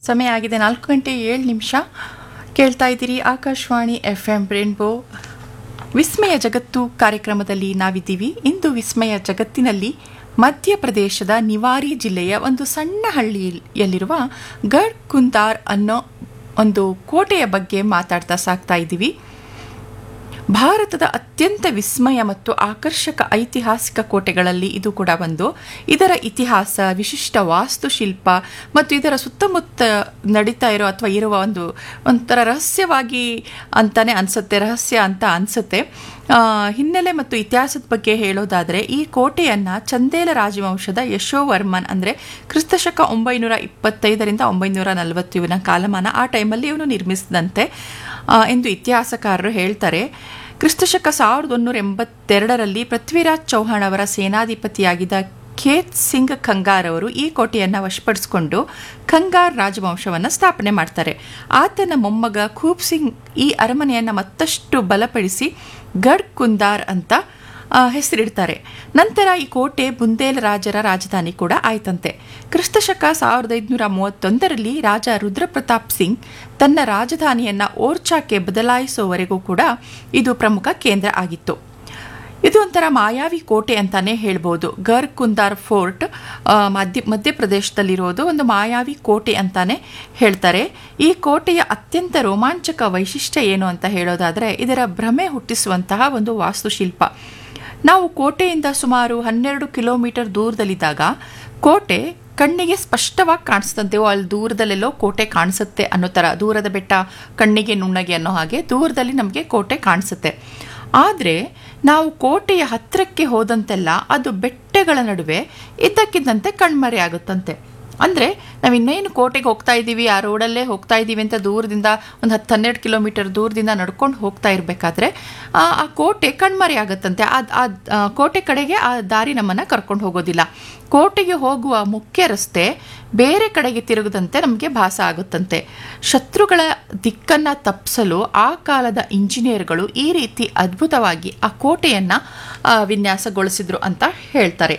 ಸಮಯ ಆಗಿದೆ ನಾಲ್ಕು ಗಂಟೆ ಏಳು ನಿಮಿಷ ಕೇಳ್ತಾ ಇದ್ದೀರಿ ಆಕಾಶವಾಣಿ ಎಫ್ ಎಂ ರೇನ್ಬೋ ವಿಸ್ಮಯ ಜಗತ್ತು ಕಾರ್ಯಕ್ರಮದಲ್ಲಿ ನಾವಿದ್ದೀವಿ ಇಂದು ವಿಸ್ಮಯ ಜಗತ್ತಿನಲ್ಲಿ ಮಧ್ಯಪ್ರದೇಶದ ನಿವಾರಿ ಜಿಲ್ಲೆಯ ಒಂದು ಸಣ್ಣ ಹಳ್ಳಿಯಲ್ಲಿರುವ ಗಡ್ ಕುಂದಾರ್ ಅನ್ನೋ ಒಂದು ಕೋಟೆಯ ಬಗ್ಗೆ ಮಾತಾಡ್ತಾ ಸಾಕ್ತಾ ಇದ್ದೀವಿ ಭಾರತದ ಅತ್ಯಂತ ವಿಸ್ಮಯ ಮತ್ತು ಆಕರ್ಷಕ ಐತಿಹಾಸಿಕ ಕೋಟೆಗಳಲ್ಲಿ ಇದು ಕೂಡ ಒಂದು ಇದರ ಇತಿಹಾಸ ವಿಶಿಷ್ಟ ವಾಸ್ತುಶಿಲ್ಪ ಮತ್ತು ಇದರ ಸುತ್ತಮುತ್ತ ನಡೀತಾ ಇರೋ ಅಥವಾ ಇರುವ ಒಂದು ಒಂಥರ ರಹಸ್ಯವಾಗಿ ಅಂತಾನೆ ಅನಿಸುತ್ತೆ ರಹಸ್ಯ ಅಂತ ಅನಿಸುತ್ತೆ ಹಿನ್ನೆಲೆ ಮತ್ತು ಇತಿಹಾಸದ ಬಗ್ಗೆ ಹೇಳೋದಾದರೆ ಈ ಕೋಟೆಯನ್ನು ಚಂದೇಲ ರಾಜವಂಶದ ಯಶೋವರ್ಮನ್ ಅಂದರೆ ಕ್ರಿಸ್ತಶಕ ಒಂಬೈನೂರ ಇಪ್ಪತ್ತೈದರಿಂದ ಒಂಬೈನೂರ ನಲವತ್ತು ಇವನ ಕಾಲಮಾನ ಆ ಟೈಮಲ್ಲಿ ಇವನು ನಿರ್ಮಿಸಿದಂತೆ ಎಂದು ಇತಿಹಾಸಕಾರರು ಹೇಳ್ತಾರೆ ಕ್ರಿಸ್ತಶಕ ಸಾವಿರದ ಒಂದೂರ ಎಂಬತ್ತೆರಡರಲ್ಲಿ ಪೃಥ್ವಿರಾಜ್ ಚೌಹಾಣ್ ಅವರ ಸೇನಾಧಿಪತಿಯಾಗಿದ್ದ ಖೇತ್ ಸಿಂಗ್ ಖಂಗಾರ್ ಅವರು ಈ ಕೋಟೆಯನ್ನು ವಶಪಡಿಸಿಕೊಂಡು ಖಂಗಾರ್ ರಾಜವಂಶವನ್ನು ಸ್ಥಾಪನೆ ಮಾಡ್ತಾರೆ ಆತನ ಮೊಮ್ಮಗ ಖೂಬ್ ಸಿಂಗ್ ಈ ಅರಮನೆಯನ್ನು ಮತ್ತಷ್ಟು ಬಲಪಡಿಸಿ ಗಡ್ ಕುಂದಾರ್ ಅಂತ ಹೆಸರಿಡ್ತಾರೆ ನಂತರ ಈ ಕೋಟೆ ಬುಂದೇಲ್ ರಾಜರ ರಾಜಧಾನಿ ಕೂಡ ಆಯ್ತಂತೆ ಕ್ರಿಸ್ತಶಕ ಸಾವಿರದ ಐದುನೂರ ಮೂವತ್ತೊಂದರಲ್ಲಿ ರಾಜ ರುದ್ರಪ್ರತಾಪ್ ಸಿಂಗ್ ತನ್ನ ರಾಜಧಾನಿಯನ್ನು ಓರ್ಚಾಕ್ಕೆ ಬದಲಾಯಿಸುವವರೆಗೂ ಕೂಡ ಇದು ಪ್ರಮುಖ ಕೇಂದ್ರ ಆಗಿತ್ತು ಇದು ಒಂಥರ ಮಾಯಾವಿ ಕೋಟೆ ಅಂತಾನೆ ಹೇಳ್ಬೋದು ಗರ್ ಕುಂದಾರ್ ಫೋರ್ಟ್ ಮಧ್ಯ ಮಧ್ಯಪ್ರದೇಶದಲ್ಲಿರೋದು ಒಂದು ಮಾಯಾವಿ ಕೋಟೆ ಅಂತಾನೆ ಹೇಳ್ತಾರೆ ಈ ಕೋಟೆಯ ಅತ್ಯಂತ ರೋಮಾಂಚಕ ವೈಶಿಷ್ಟ್ಯ ಏನು ಅಂತ ಹೇಳೋದಾದರೆ ಇದರ ಭ್ರಮೆ ಹುಟ್ಟಿಸುವಂತಹ ಒಂದು ವಾಸ್ತುಶಿಲ್ಪ ನಾವು ಕೋಟೆಯಿಂದ ಸುಮಾರು ಹನ್ನೆರಡು ಕಿಲೋಮೀಟರ್ ದೂರದಲ್ಲಿದ್ದಾಗ ಕೋಟೆ ಕಣ್ಣಿಗೆ ಸ್ಪಷ್ಟವಾಗಿ ಕಾಣಿಸ್ತಂತೆ ಅಲ್ಲಿ ದೂರದಲ್ಲೆಲ್ಲೋ ಕೋಟೆ ಕಾಣಿಸುತ್ತೆ ಅನ್ನೋ ಥರ ದೂರದ ಬೆಟ್ಟ ಕಣ್ಣಿಗೆ ನುಣ್ಣಗೆ ಅನ್ನೋ ಹಾಗೆ ದೂರದಲ್ಲಿ ನಮಗೆ ಕೋಟೆ ಕಾಣಿಸುತ್ತೆ ಆದರೆ ನಾವು ಕೋಟೆಯ ಹತ್ತಿರಕ್ಕೆ ಹೋದಂತೆಲ್ಲ ಅದು ಬೆಟ್ಟಗಳ ನಡುವೆ ಇದ್ದಕ್ಕಿದ್ದಂತೆ ಕಣ್ಮರೆ ಆಗುತ್ತಂತೆ ಅಂದರೆ ನಾವು ಇನ್ನೇನು ಕೋಟೆಗೆ ಹೋಗ್ತಾ ಇದ್ದೀವಿ ಆ ರೋಡಲ್ಲೇ ಹೋಗ್ತಾ ಇದ್ದೀವಿ ಅಂತ ದೂರದಿಂದ ಒಂದು ಹತ್ತು ಹನ್ನೆರಡು ಕಿಲೋಮೀಟರ್ ದೂರದಿಂದ ನಡ್ಕೊಂಡು ಹೋಗ್ತಾ ಇರಬೇಕಾದ್ರೆ ಆ ಕೋಟೆ ಕಣ್ಮರೆ ಆಗುತ್ತಂತೆ ಆ ಕೋಟೆ ಕಡೆಗೆ ಆ ದಾರಿ ನಮ್ಮನ್ನು ಕರ್ಕೊಂಡು ಹೋಗೋದಿಲ್ಲ ಕೋಟೆಗೆ ಹೋಗುವ ಮುಖ್ಯ ರಸ್ತೆ ಬೇರೆ ಕಡೆಗೆ ತಿರುಗದಂತೆ ನಮಗೆ ಭಾಸ ಆಗುತ್ತಂತೆ ಶತ್ರುಗಳ ದಿಕ್ಕನ್ನು ತಪ್ಪಿಸಲು ಆ ಕಾಲದ ಇಂಜಿನಿಯರ್ಗಳು ಈ ರೀತಿ ಅದ್ಭುತವಾಗಿ ಆ ಕೋಟೆಯನ್ನು ವಿನ್ಯಾಸಗೊಳಿಸಿದ್ರು ಅಂತ ಹೇಳ್ತಾರೆ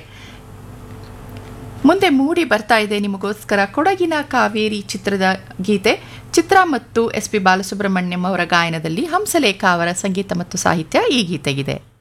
ಮುಂದೆ ಮೂಡಿ ಬರ್ತಾ ಇದೆ ನಿಮಗೋಸ್ಕರ ಕೊಡಗಿನ ಕಾವೇರಿ ಚಿತ್ರದ ಗೀತೆ ಚಿತ್ರ ಮತ್ತು ಎಸ್ ಪಿ ಬಾಲಸುಬ್ರಹ್ಮಣ್ಯಂ ಅವರ ಗಾಯನದಲ್ಲಿ ಹಂಸಲೇಖ ಅವರ ಸಂಗೀತ ಮತ್ತು ಸಾಹಿತ್ಯ ಈ ಗೀತೆಗಿದೆ